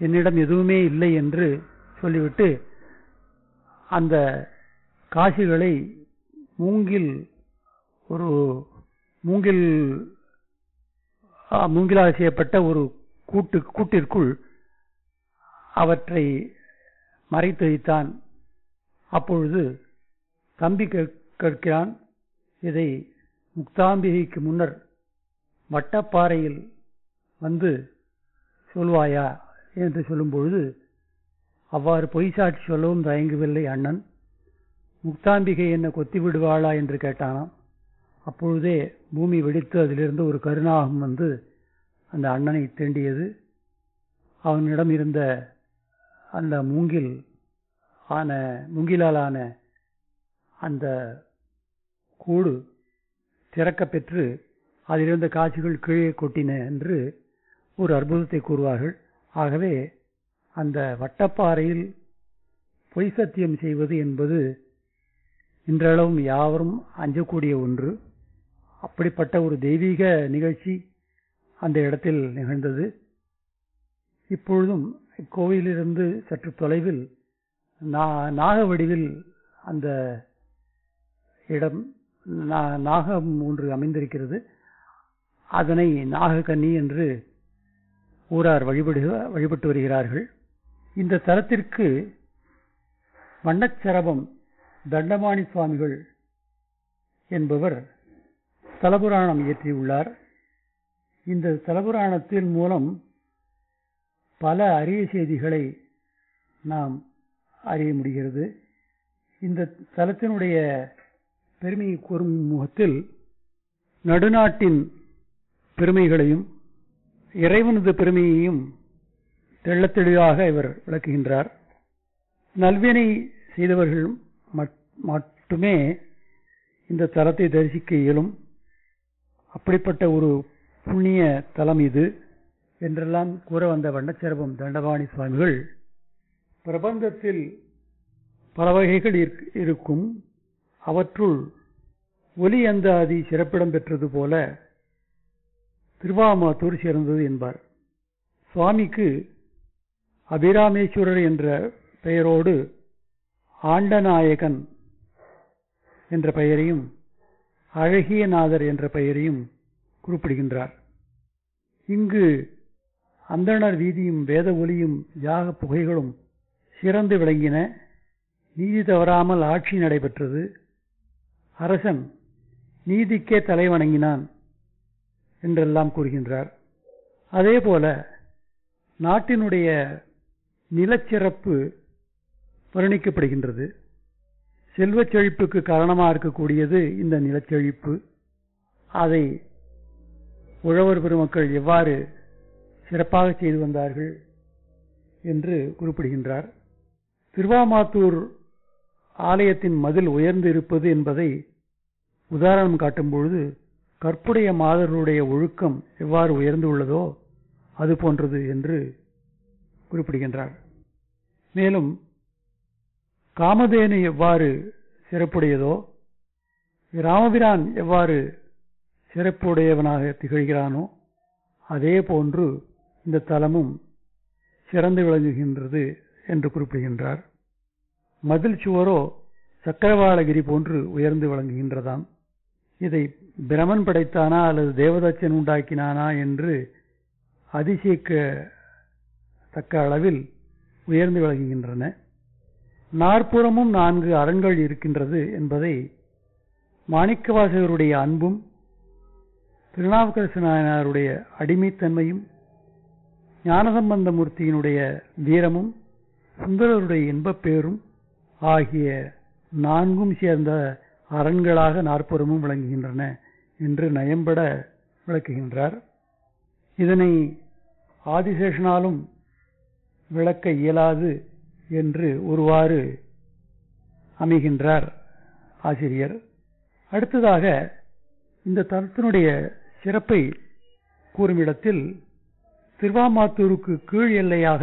என்னிடம் எதுவுமே இல்லை என்று சொல்லிவிட்டு அந்த காசுகளை மூங்கில் ஒரு மூங்கில் ஆ, மூங்கிலால் செய்யப்பட்ட ஒரு கூட்டு கூட்டிற்குள் அவற்றை மறைத்து வைத்தான் அப்பொழுது தம்பி கேட்- கேட்கிறான் இதை முக்தாம்பிகைக்கு முன்னர் வட்டப்பாறையில் வந்து சொல்வாயா என்று சொல்லும் பொழுது அவ்வாறு பொய் சாட்சி சொல்லவும் தயங்கவில்லை அண்ணன் முக்தாம்பிகை என்ன கொத்தி விடுவாளா என்று கேட்டானாம் அப்பொழுதே பூமி வெடித்து அதிலிருந்து ஒரு கருநாகம் வந்து அந்த அண்ணனை தீண்டியது அவனிடம் இருந்த அந்த மூங்கில் ஆன மூங்கிலால் ஆன அந்த கூடு திறக்கப் பெற்று அதிலிருந்த காட்சிகள் கீழே கொட்டின என்று ஒரு அற்புதத்தை கூறுவார்கள் ஆகவே அந்த வட்டப்பாறையில் பொய் சத்தியம் செய்வது என்பது இன்றளவும் யாவரும் அஞ்சக்கூடிய ஒன்று அப்படிப்பட்ட ஒரு தெய்வீக நிகழ்ச்சி அந்த இடத்தில் நிகழ்ந்தது இப்பொழுதும் இக்கோவிலிருந்து சற்று தொலைவில் நா- நாக வடிவில் அந்த இடம் நா- நாகம் ஒன்று அமைந்திருக்கிறது அதனை நாகக்கன்னி என்று ஊரார் வழிபடு வழிபட்டு வருகிறார்கள் இந்த தலத்திற்கு வண்ணச்சரபம் தண்டமாணி சுவாமிகள் என்பவர் தலபுராணம் இயற்றியுள்ளார் இந்த தலபுராணத்தின் மூலம் பல அரிய செய்திகளை நாம் அறிய முடிகிறது இந்த தலத்தினுடைய பெருமையை கூறும் முகத்தில் நடுநாட்டின் பெருமைகளையும் இறைவனது பெருமையையும் தெள்ளத் தெளிவாக இவர் விளக்குகின்றார் நல்வினை செய்தவர்கள் மட்- மட்டுமே இந்த தலத்தை தரிசிக்க இயலும் அப்படிப்பட்ட ஒரு புண்ணிய தலம் இது என்றெல்லாம் கூற வந்த வண்ணச்சரபம் தண்டபாணி சுவாமிகள் பிரபந்தத்தில் பல வகைகள் இருக்- இருக்கும் அவற்றுள் ஒலி அந்தாதி சிறப்பிடம் பெற்றது போல திருவாமாத்தூர் சேர்ந்தது என்பார் சுவாமிக்கு அபிராமேஸ்வரர் என்ற பெயரோடு ஆண்டநாயகன் என்ற பெயரையும் அழகியநாதர் என்ற பெயரையும் குறிப்பிடுகின்றார் இங்கு அந்தணர் வீதியும் வேத ஒலியும் யாக புகைகளும் சிறந்து விளங்கின நீதி தவறாமல் ஆட்சி நடைபெற்றது அரசன் நீதிக்கே தலை வணங்கினான் என்றெல்லாம் கூறுகின்றார் அதேபோல நாட்டினுடைய நிலச்சிறப்பு வர்ணிக்கப்படுகின்றது செல்வச் செழிப்புக்கு காரணமாக இருக்கக்கூடியது இந்த நிலச்செழிப்பு அதை உழவர் பெருமக்கள் எவ்வாறு சிறப்பாக செய்து வந்தார்கள் என்று குறிப்பிடுகின்றார் திருவாமாத்தூர் ஆலயத்தின் மதில் உயர்ந்து இருப்பது என்பதை உதாரணம் காட்டும் பொழுது கற்புடைய மாதர்களுடைய ஒழுக்கம் எவ்வாறு உயர்ந்து உள்ளதோ அது போன்றது என்று குறிப்பிடுகின்றார் மேலும் காமதேனு எவ்வாறு சிறப்புடையதோ ராமபிரான் எவ்வாறு சிறப்புடையவனாக திகழ்கிறானோ அதே போன்று இந்த தலமும் சிறந்து விளங்குகின்றது என்று குறிப்பிடுகின்றார் மதில் சுவரோ சக்கரவாளகிரி போன்று உயர்ந்து விளங்குகின்றதாம் இதை பிரமன் படைத்தானா அல்லது தேவதச்சன் உண்டாக்கினானா என்று அதிசயிக்க தக்க அளவில் உயர்ந்து விளங்குகின்றன நாற்புறமும் நான்கு அரண்கள் இருக்கின்றது என்பதை மாணிக்கவாசகருடைய அன்பும் திருநாவுக்கரசு நாயனாருடைய அடிமைத்தன்மையும் ஞானசம்பந்த மூர்த்தியினுடைய வீரமும் சுந்தரருடைய இன்பப் பேரும் ஆகிய நான்கும் சேர்ந்த அரண்களாக நாற்புறமும் விளங்குகின்றன என்று நயம்பட விளக்குகின்றார் இதனை ஆதிசேஷனாலும் விளக்க இயலாது என்று ஒருவாறு அமைகின்றார் ஆசிரியர் அடுத்ததாக இந்த தலத்தினுடைய சிறப்பை கூறும் இடத்தில் திருவாமாத்தூருக்கு கீழ் எல்லையாக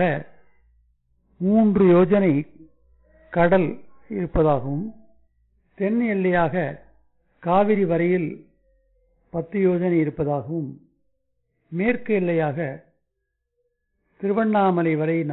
மூன்று யோஜனை கடல் இருப்பதாகவும் தென் எல்லையாக காவிரி வரையில் பத்து யோஜனை இருப்பதாகவும் மேற்கு எல்லையாக திருவண்ணாமலை வரை